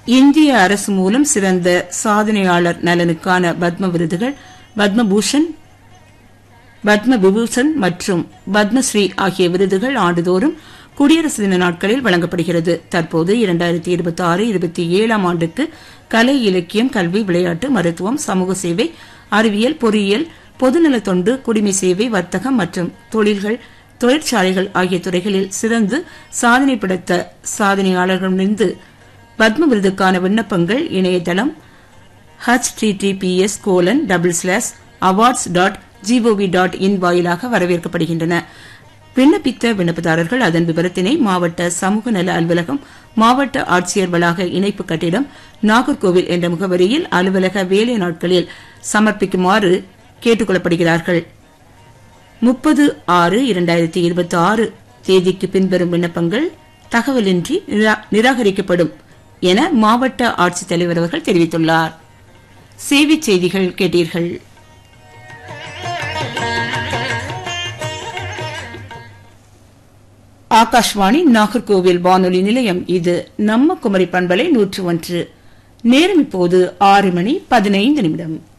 இந்திய அரசு மூலம் சிறந்த சாதனையாளர் நலனுக்கான பத்ம விருதுகள் பத்மபூஷன் பத்ம விபூஷன் மற்றும் பத்மஸ்ரீ ஆகிய விருதுகள் ஆண்டுதோறும் குடியரசு தின நாட்களில் வழங்கப்படுகிறது தற்போது இரண்டாயிரத்தி இருபத்தி ஆறு இருபத்தி ஏழாம் ஆண்டுக்கு கலை இலக்கியம் கல்வி விளையாட்டு மருத்துவம் சமூக சேவை அறிவியல் பொறியியல் பொதுநலத் தொண்டு குடிமை சேவை வர்த்தகம் மற்றும் தொழில்கள் தொழிற்சாலைகள் ஆகிய துறைகளில் சிறந்து சாதனை படைத்த சாதனையாளர்களிடமிருந்து பத்ம விருதுக்கான விண்ணப்பங்கள் இணையதளம் https colon double slash awards dot G O V dot in வாயிலாக வரவேற்கப்படுகின்றன விண்ணப்பித்த விண்ணப்பதாரர்கள் அதன் விவரத்தினை மாவட்ட சமூக நல அலுவலகம் மாவட்ட ஆட்சியர் வளாக இணைப்பு கட்டிடம் நாகர்கோவில் என்ற முகவரியில் அலுவலக வேலை நாட்களில் சமர்ப்பிக்குமாறு கேட்டுக் கொள்ளப்படுகிறார்கள் முப்பது ஆறு இரண்டாயிரத்தி இருபத்தி ஆறு தேதிக்கு பின்வரும் விண்ணப்பங்கள் தகவலின்றி நிரா- நிராகரிக்கப்படும் என மாவட்ட ஆட்சித்தலைவர் அவர்கள் தெரிவித்துள்ளார் சேவைச் செய்திகள் கேட்டீர்கள் ஆகாஷ்வாணி நாகர்கோவில் வானொலி நிலையம் இது நம்ம குமரி பண்பலை நூற்று ஒன்று நேரம் இப்போது ஆறு மணி பதினைந்து நிமிடம்